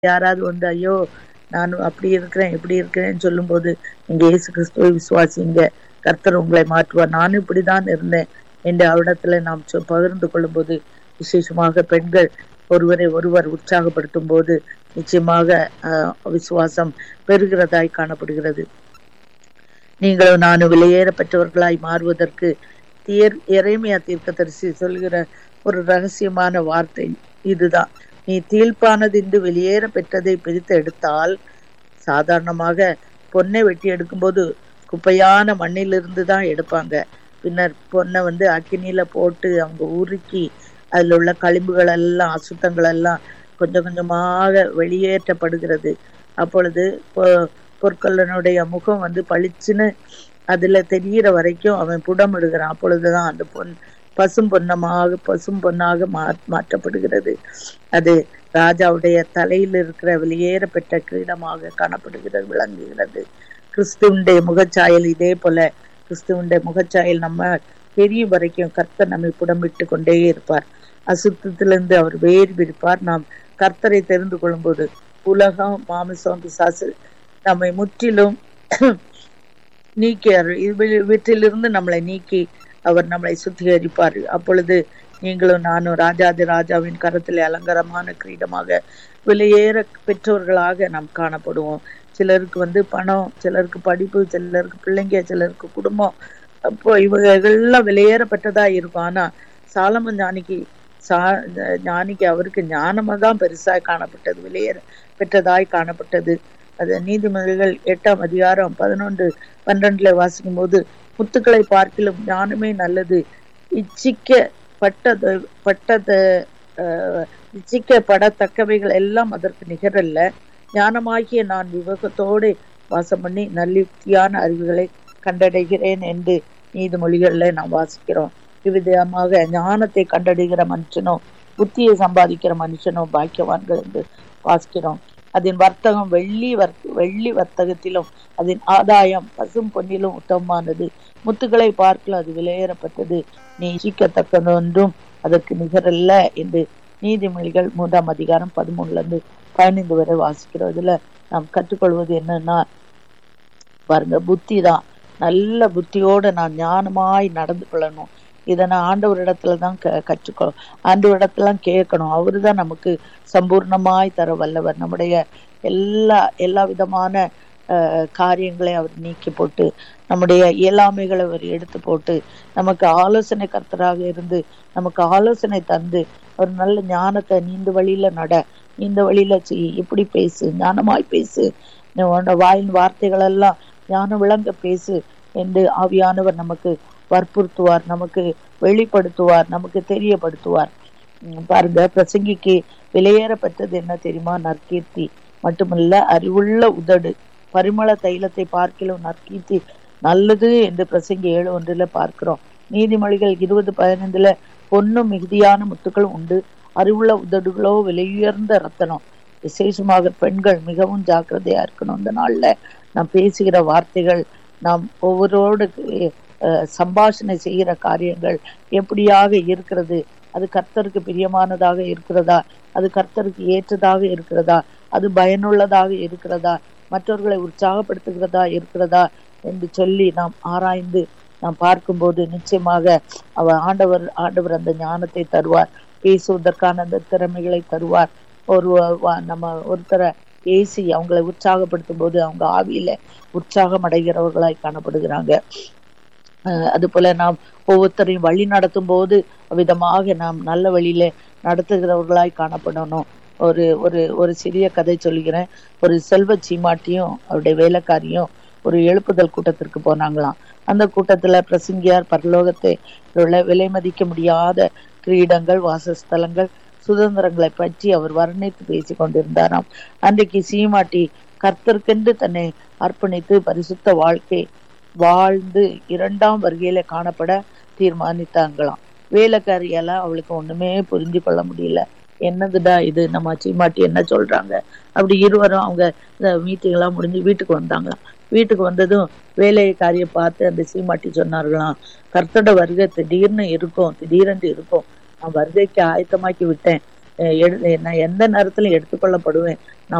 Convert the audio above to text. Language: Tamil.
யாராவது வந்து ஐயோ நான் அப்படி இருக்கிறேன் இப்படி இருக்கிறேன்னு சொல்லும்போது நீங்க இயேசு கிறிஸ்துவை விசுவாசிங்க கர்த்தர் உங்களை மாற்றுவார் நானும் இப்படிதான் இருந்தேன் என்று அவரிடத்துல நாம் சொ- பகிர்ந்து கொள்ளும்போது விசேஷமாக பெண்கள் ஒருவரை ஒருவர் உற்சாகப்படுத்தும் போது நிச்சயமாக ஆஹ், விசுவாசம் பெறுகிறதாய் காணப்படுகிறது நீங்களும் நானும் வெளியேற பெற்றவர்களாய் மாறுவதற்கு தீர் இறைமையா தீர்க்கதரிசி சொல்கிற ஒரு ரகசியமான வார்த்தை இதுதான் நீ தீழ்ப்பானது என்று வெளியேற பெற்றதை பிரித்து எடுத்தால் சாதாரணமாக பொன்னை வெட்டி எடுக்கும்போது குப்பையான மண்ணிலிருந்து தான் எடுப்பாங்க பின்னர் பொன்னை வந்து அக்கினியில போட்டு அவங்க உருக்கி அதில் உள்ள களிம்புகள் எல்லாம் அசுத்தங்கள் எல்லாம் கொஞ்சம் கொஞ்சமாக வெளியேற்றப்படுகிறது அப்பொழுது பொ- பொற்கொல்லனுடைய முகம் வந்து பளிச்சுன்னு அதுல தெரிகிற வரைக்கும் அவன் புடமிடுகிறான் அப்பொழுதுதான் அந்த பொன் பசும் பொன்னமாக பசும் பொன்னாக மா மாற்றப்படுகிறது அது ராஜாவுடைய தலையில் இருக்கிற வெளியேற பெற்ற கிரீடமாக காணப்படுகிறது விளங்குகிறது கிறிஸ்துவனுடைய முகச்சாயல் இதே போல கிறிஸ்துவனுடைய முகச்சாயல் நம்ம தெரியும் வரைக்கும் கர்த்தர் நம்மை புடமிட்டு கொண்டே இருப்பார் அசுத்தத்திலிருந்து அவர் வேறு பிரிப்பார் நாம் கர்த்தரை தெரிந்து கொள்ளும்போது உலகம் மாமிசம் பிசாசு நம்மை முற்றிலும் நீக்கி அருள் இவ- இவற்றிலிருந்து நம்மளை நீக்கி அவர் நம்மளை சுத்திகரிப்பார் அப்பொழுது நீங்களும் நானும் ராஜாதி ராஜாவின் கரத்தில் அலங்காரமான கிரீடமாக வெளியேற பெற்றோர்களாக நாம் காணப்படுவோம் சிலருக்கு வந்து பணம் சிலருக்கு படிப்பு சிலருக்கு பிள்ளைங்க சிலருக்கு குடும்பம் அப்போ இவங்கெல்லாம் வெளியேறப்பட்டதா இருக்கும் ஆனா சாலமன் ஞானிக்கு சா ஞானிக்கு அவருக்கு ஞானமா தான் பெருசாய் காணப்பட்டது வெளியேற பெற்றதாய் காணப்பட்டது அது நீதிமொழிகள் எட்டாம் அதிகாரம் பதினொன்று பன்னிரெண்டுல வாசிக்கும் போது முத்துக்களை பார்க்கிலும் ஞானமே நல்லது இச்சிக்க பட்டது பட்டது அஹ், இச்சிக்கப்படத்தக்கவைகள் எல்லாம் அதற்கு நிகரல்ல ஞானமாகிய நான் விவேகத்தோடு வாசம் பண்ணி நல்லுக்தியான அறிவுகளை கண்டடைகிறேன் என்று நீதிமொழிகள்ல நாம் வாசிக்கிறோம் இவ்விதமாக ஞானத்தை கண்டடைகிற மனுஷனும் புத்தியை சம்பாதிக்கிற மனுஷனும் பாக்கியவான்கள் என்று வாசிக்கிறோம் அதன் வர்த்தகம் வெள்ளி வர் வெள்ளி வர்த்தகத்திலும் அதன் ஆதாயம் பசும் பொன்னிலும் உத்தமமானது முத்துக்களை பார்க்கல அது விலையேறப்பட்டது நீ இச்சிக்கத்தக்கது ஒன்றும் அதற்கு நிகரல்ல என்று நீதிமொழிகள் மூன்றாம் அதிகாரம் பதிமூணுல இருந்து பதினைந்து வரை வாசிக்கிறோம் இதுல நாம் கற்றுக்கொள்வது என்னன்னா பாருங்க புத்தி தான் நல்ல புத்தியோட நான் ஞானமாய் நடந்து கொள்ளணும் இதை நான் ஆண்டவரிடத்துல தான் க கற்றுக்கொ ஆண்டவரிடத்துல கேட்கணும் அவரு தான் நமக்கு சம்பூர்ணமாய் தர வல்லவர் நம்முடைய எல்லா எல்லா விதமான அஹ், காரியங்களை அவர் நீக்கி போட்டு நம்முடைய இயலாமைகளை அவர் எடுத்து போட்டு நமக்கு ஆலோசனை கர்த்தராக இருந்து நமக்கு ஆலோசனை தந்து ஒரு நல்ல ஞானத்தை நீந்த வழியில நட இந்த வழியில செய் இப்படி பேசு ஞானமாய் பேசு நீ உன்னோட வாயின் வார்த்தைகள் எல்லாம் ஞானம் விளங்க பேசு என்று ஆவியானவர் நமக்கு வற்புறுத்துவார் நமக்கு வெளிப்படுத்துவார் நமக்கு தெரியப்படுத்துவார் உம் பாருங்க பிரசங்கிக்கு விலையேறப்பட்டது என்ன தெரியுமா நற்கீர்த்தி மட்டுமல்ல அறிவுள்ள உதடு பரிமள தைலத்தை பார்க்கிலும் நற்கீர்த்தி நல்லது என்று பிரசங்கி ஏழு ஒன்றுல பார்க்கிறோம் நீதிமொழிகள் இருபது பதினைந்துல பொன்னும் மிகுதியான முத்துக்கள் உண்டு அறிவுள்ள உதடுகளோ விலையுயர்ந்த ரத்தனம் விசேஷமாக பெண்கள் மிகவும் ஜாக்கிரதையா இருக்கணும் இந்த நாள்ல நாம் பேசுகிற வார்த்தைகள் நாம் ஒவ்வொருவரோடு அஹ், சம்பாஷணை செய்கிற காரியங்கள் எப்படியாக இருக்கிறது அது கர்த்தருக்கு பிரியமானதாக இருக்கிறதா அது கர்த்தருக்கு ஏற்றதாக இருக்கிறதா அது பயனுள்ளதாக இருக்கிறதா மற்றவர்களை உற்சாகப்படுத்துகிறதா இருக்கிறதா என்று சொல்லி நாம் ஆராய்ந்து நாம் பார்க்கும்போது நிச்சயமாக அவர் ஆண்டவர் ஆண்டவர் அந்த ஞானத்தை தருவார் பேசுவதற்கான அந்த திறமைகளை தருவார் ஒரு வ- நம்ம ஒருத்தரை பேசி அவங்களை உற்சாகப்படுத்தும் போது அவங்க ஆவியில உற்சாகம் அடைகிறவர்களாய் காணப்படுகிறாங்க அஹ் அது போல நாம் ஒவ்வொருத்தரையும் வழி நடத்தும் போது விதமாக நாம் நல்ல வழியில நடத்துகிறவர்களாய் காணப்படணும் ஒரு ஒரு ஒரு சிறிய கதை சொல்கிறேன் ஒரு செல்வ சீமாட்டியும் அவருடைய வேலைக்காரியும் ஒரு எழுப்புதல் கூட்டத்திற்கு போனாங்களாம் அந்த கூட்டத்துல பிரசங்கியார் பரலோகத்தை உள்ள விலை மதிக்க முடியாத கிரீடங்கள் வாசஸ்தலங்கள் சுதந்திரங்களை பற்றி அவர் வர்ணித்து பேசிக் கொண்டிருந்தாராம் அன்றைக்கு சீமாட்டி கர்த்தருக்கென்று தன்னை அர்ப்பணித்து பரிசுத்த வாழ்க்கை வாழ்ந்து இரண்டாம் வருகையில காணப்பட தீர்மானித்தாங்களாம் வேலைக்காரியெல்லாம் அவளுக்கு ஒண்ணுமே புரிஞ்சு கொள்ள முடியல என்னதுடா இது நம்ம சீமாட்டி என்ன சொல்றாங்க அப்படி இருவரும் அவங்க மீட்டிங் எல்லாம் முடிஞ்சு வீட்டுக்கு வந்தாங்களாம் வீட்டுக்கு வந்ததும் வேலைக்காரிய பார்த்து அந்த சீமாட்டி சொன்னார்களாம் கர்த்தட வருகை திடீர்னு இருக்கும் திடீரென்று இருக்கும் நான் வருகைக்கு ஆயத்தமாக்கி விட்டேன் அஹ் எடு- நான் எந்த நேரத்துல எடுத்துக்கொள்ளப்படுவேன்